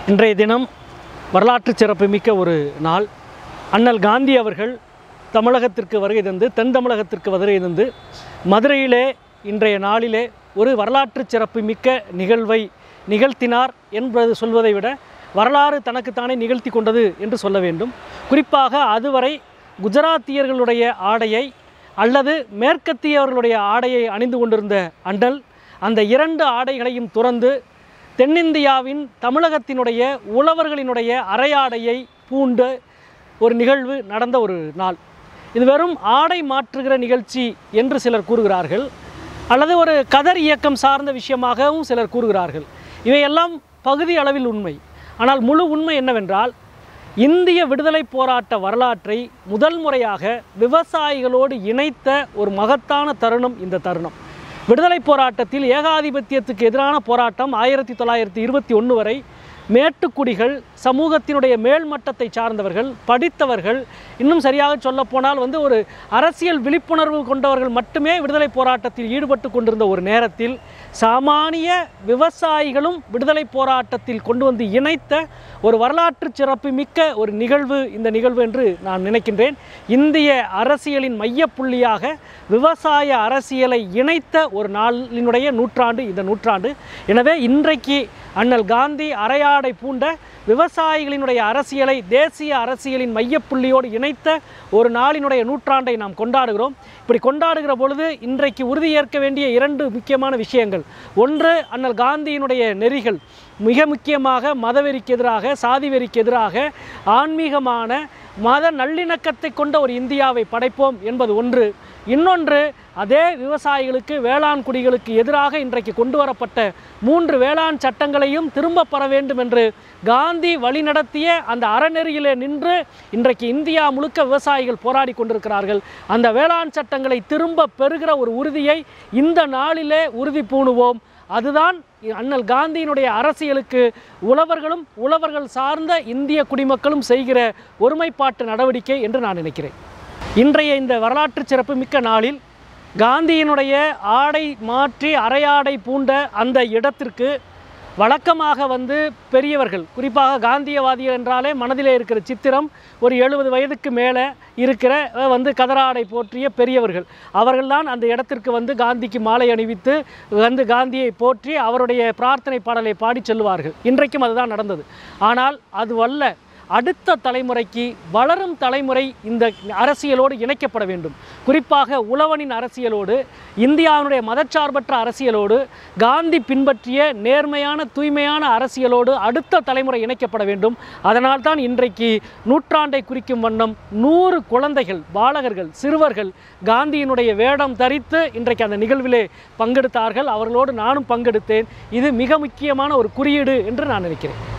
இன்றைய தினம் வரலாற்று சிறப்புமிக்க ஒரு நாள் அண்ணல் காந்தி அவர்கள் தமிழகத்திற்கு வருகை தந்து தென் தமிழகத்திற்கு வருகை தந்து மதுரையிலே இன்றைய நாளிலே ஒரு வரலாற்று சிறப்புமிக்க நிகழ்வை நிகழ்த்தினார் என்பது சொல்வதை விட வரலாறு தனக்குத்தானே நிகழ்த்தி கொண்டது என்று சொல்ல வேண்டும் குறிப்பாக அதுவரை குஜராத்தியர்களுடைய ஆடையை அல்லது மேற்கத்தியவர்களுடைய ஆடையை அணிந்து கொண்டிருந்த அண்ணல் அந்த இரண்டு ஆடைகளையும் துறந்து தென்னிந்தியாவின் தமிழகத்தினுடைய உழவர்களினுடைய அரையாடையை பூண்ட ஒரு நிகழ்வு நடந்த ஒரு நாள் இது வெறும் ஆடை மாற்றுகிற நிகழ்ச்சி என்று சிலர் கூறுகிறார்கள் அல்லது ஒரு கதர் இயக்கம் சார்ந்த விஷயமாகவும் சிலர் கூறுகிறார்கள் இவையெல்லாம் பகுதி அளவில் உண்மை ஆனால் முழு உண்மை என்னவென்றால் இந்திய விடுதலை போராட்ட வரலாற்றை முதல் முறையாக விவசாயிகளோடு இணைத்த ஒரு மகத்தான தருணம் இந்த தருணம் விடுதலை போராட்டத்தில் ஏகாதிபத்தியத்துக்கு எதிரான போராட்டம் ஆயிரத்தி தொள்ளாயிரத்தி இருபத்தி ஒன்று வரை மேட்டுக்குடிகள் சமூகத்தினுடைய மேல்மட்டத்தை சார்ந்தவர்கள் படித்தவர்கள் இன்னும் சரியாக சொல்லப்போனால் வந்து ஒரு அரசியல் விழிப்புணர்வு கொண்டவர்கள் மட்டுமே விடுதலை போராட்டத்தில் ஈடுபட்டு கொண்டிருந்த ஒரு நேரத்தில் சாமானிய விவசாயிகளும் விடுதலை போராட்டத்தில் கொண்டு வந்து இணைத்த ஒரு வரலாற்று சிறப்பு மிக்க ஒரு நிகழ்வு இந்த நிகழ்வு என்று நான் நினைக்கின்றேன் இந்திய அரசியலின் மையப்புள்ளியாக விவசாய அரசியலை இணைத்த ஒரு நாளினுடைய நூற்றாண்டு இந்த நூற்றாண்டு எனவே இன்றைக்கு அண்ணல் காந்தி அரையாடை பூண்ட விவசாயிகளினுடைய அரசியலை தேசிய அரசியலின் மையப்புள்ளியோடு இணைத்த ஒரு நாளினுடைய நூற்றாண்டை நாம் கொண்டாடுகிறோம் இப்படி கொண்டாடுகிற பொழுது இன்றைக்கு உறுதியேற்க வேண்டிய இரண்டு முக்கியமான விஷயங்கள் ஒன்று அண்ணல் காந்தியினுடைய நெறிகள் மிக முக்கியமாக மதவெறிக்கு எதிராக சாதி வெறிக்கு எதிராக ஆன்மீகமான மத நல்லிணக்கத்தை கொண்ட ஒரு இந்தியாவை படைப்போம் என்பது ஒன்று இன்னொன்று அதே விவசாயிகளுக்கு வேளாண் குடிகளுக்கு எதிராக இன்றைக்கு கொண்டு வரப்பட்ட மூன்று வேளாண் சட்டங்களையும் திரும்ப பெற வேண்டும் என்று காந்தி வழிநடத்திய அந்த அறநெறியிலே நின்று இன்றைக்கு இந்தியா முழுக்க விவசாயிகள் போராடி கொண்டிருக்கிறார்கள் அந்த வேளாண் சட்டங்களை திரும்ப பெறுகிற ஒரு உறுதியை இந்த நாளிலே உறுதி பூணுவோம் அதுதான் அண்ணல் காந்தியினுடைய அரசியலுக்கு உழவர்களும் உழவர்கள் சார்ந்த இந்திய குடிமக்களும் செய்கிற ஒருமைப்பாட்டு நடவடிக்கை என்று நான் நினைக்கிறேன் இன்றைய இந்த வரலாற்று சிறப்பு மிக்க நாளில் காந்தியினுடைய ஆடை மாற்றி அரையாடை பூண்ட அந்த இடத்திற்கு வழக்கமாக வந்து பெரியவர்கள் குறிப்பாக காந்தியவாதிகள் என்றாலே மனதிலே இருக்கிற சித்திரம் ஒரு எழுபது வயதுக்கு மேலே இருக்கிற அஹ், வந்து கதராடை போற்றிய பெரியவர்கள் அவர்கள்தான் அந்த இடத்திற்கு வந்து காந்திக்கு மாலை அணிவித்து வந்து காந்தியை போற்றி அவருடைய பிரார்த்தனை பாடலை பாடி செல்வார்கள் இன்றைக்கும் அதுதான் நடந்தது ஆனால் அதுவல்ல அடுத்த தலைமுறைக்கு வளரும் தலைமுறை இந்த அரசியலோடு இணைக்கப்பட வேண்டும் குறிப்பாக உழவனின் அரசியலோடு இந்தியாவினுடைய மதச்சார்பற்ற அரசியலோடு காந்தி பின்பற்றிய நேர்மையான தூய்மையான அரசியலோடு அடுத்த தலைமுறை இணைக்கப்பட வேண்டும் அதனால் தான் இன்றைக்கு நூற்றாண்டை குறிக்கும் வண்ணம் நூறு குழந்தைகள் பாலகர்கள் சிறுவர்கள் காந்தியினுடைய வேடம் தரித்து இன்றைக்கு அந்த நிகழ்விலே பங்கெடுத்தார்கள் அவர்களோடு நானும் பங்கெடுத்தேன் இது மிக முக்கியமான ஒரு குறியீடு என்று நான் நினைக்கிறேன்